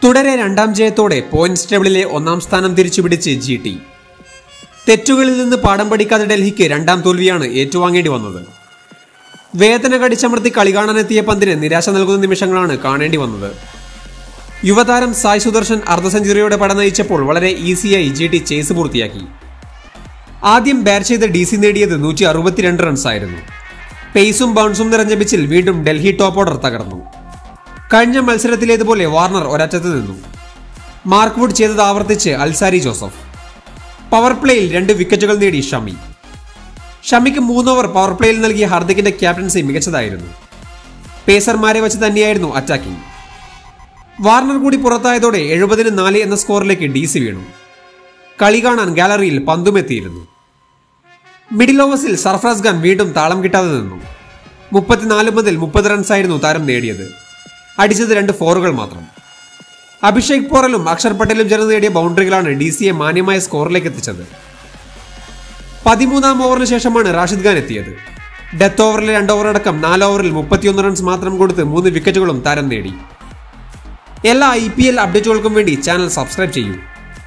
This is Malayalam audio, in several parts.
തുടരെ രണ്ടാം ജയത്തോടെ പോയിന്റ്സ് ടേബിളിലെ ഒന്നാം സ്ഥാനം തിരിച്ചുപിടിച്ച് ജി ടി തെറ്റുകളിൽ നിന്ന് പാഠം പഠിക്കാതെ ഡൽഹിക്ക് രണ്ടാം തോൽവിയാണ് ഏറ്റുവാങ്ങേണ്ടി വന്നത് വേദന കടിച്ചമർത്തി കളി കാണാനെത്തിയ പന്തിന് നിരാശ നൽകുന്ന നിമിഷങ്ങളാണ് കാണേണ്ടി വന്നത് യുവതാരം സായ് സുദർശൻ അർദ്ധ സെഞ്ചുറിയോടെ പട നയിച്ചപ്പോൾ വളരെ ഈസിയായി ജി ടി ചേസ് പൂർത്തിയാക്കി ആദ്യം ബാറ്റ് ചെയ്ത് ഡി സി നേടിയത് നൂറ്റി അറുപത്തിരണ്ട് റൺസായിരുന്നു പേസും ബൗൺസും നിറഞ്ഞ പിച്ചിൽ വീണ്ടും ഡൽഹി ടോപ്പ് ഓർഡർ തകർന്നു കഴിഞ്ഞ മത്സരത്തിലേതുപോലെ വാർണർ ഒരറ്റത്ത് നിന്നു മാർക്ക് വുഡ് ചെയ്തത് ആവർത്തിച്ച് അൽസാരി ജോസഫ് പവർ പ്ലേയിൽ രണ്ട് വിക്കറ്റുകൾ നേടി ഷമി ഷമിക്ക് മൂന്ന് ഓവർ പവർ പ്ലേയിൽ നൽകിയ ഹാർദിക്കിന്റെ ക്യാപ്റ്റൻസി മികച്ചതായിരുന്നു പേസർമാരെ വെച്ച് തന്നെയായിരുന്നു അറ്റാക്കിംഗ് വാർണർ കൂടി പുറത്തായതോടെ എഴുപതിന് നാല് എന്ന സ്കോറിലേക്ക് ഡി സി വീണു കളി കാണാൻ ഗാലറിയിൽ പന്തുമെത്തിയിരുന്നു മിഡിൽ ഓവേഴ്സിൽ സർഫറാസ് ഖാൻ വീണ്ടും താളം കിട്ടാതെ നിന്നു മുപ്പത്തിനാല് മുതൽ മുപ്പത് റൺസായിരുന്നു താരം നേടിയത് അടിച്ചത് രണ്ട് ഫോറുകൾ മാത്രം അഭിഷേക് പോറലും അക്ഷർ പട്ടേലും ചേർന്ന് നേടിയ ബൗണ്ടറികളാണ് ഡി സിയെ മാന്യമായ സ്കോറിലേക്ക് എത്തിച്ചത് പതിമൂന്നാം ഓവറിന് ശേഷമാണ് റാഷിദ് ഖാൻ എത്തിയത് ഡെത്ത് ഓവറിലെ രണ്ട് ഓവർ അടക്കം നാല് ഓവറിൽ മുപ്പത്തിയൊന്ന് റൺസ് മാത്രം കൊടുത്ത് മൂന്ന് വിക്കറ്റുകളും താരം നേടി എല്ലാ ഐ പി എൽ അപ്ഡേറ്റുകൾക്കും വേണ്ടി ചാനൽ സബ്സ്ക്രൈബ് ചെയ്യൂ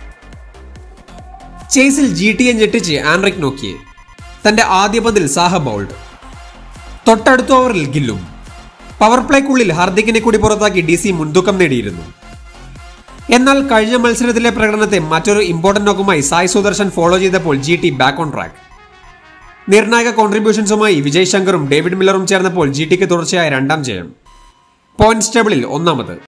ചേസിൽ ജി ടി എ ഞെട്ടിച്ച് ആൻറിക് നോക്കിയെ തന്റെ ആദ്യ പന്തിൽ സാഹ ബൗൾഡ് തൊട്ടടുത്ത ഓവറിൽ ഗില്ലും പവർ പ്ലേക്കുള്ളിൽ ഹാർദിക്കിനെ കൂടി പുറത്താക്കി ഡി സി മുൻതൂക്കം നേടിയിരുന്നു എന്നാൽ കഴിഞ്ഞ മത്സരത്തിലെ പ്രകടനത്തെ മറ്റൊരു ഇമ്പോർട്ടന്റ് നോക്കുമായി സായ് സുദർശൻ ഫോളോ ചെയ്തപ്പോൾ G T back on track നിർണായക കോൺട്രിബ്യൂഷൻസുമായി വിജയ് ശങ്കറും ഡേവിഡ് മില്ലറും ചേർന്നപ്പോൾ ജി ടിക്ക് തുടർച്ചയായ രണ്ടാം ജയം പോയിന്റ്സ് ടേബിളിൽ ഒന്നാമത്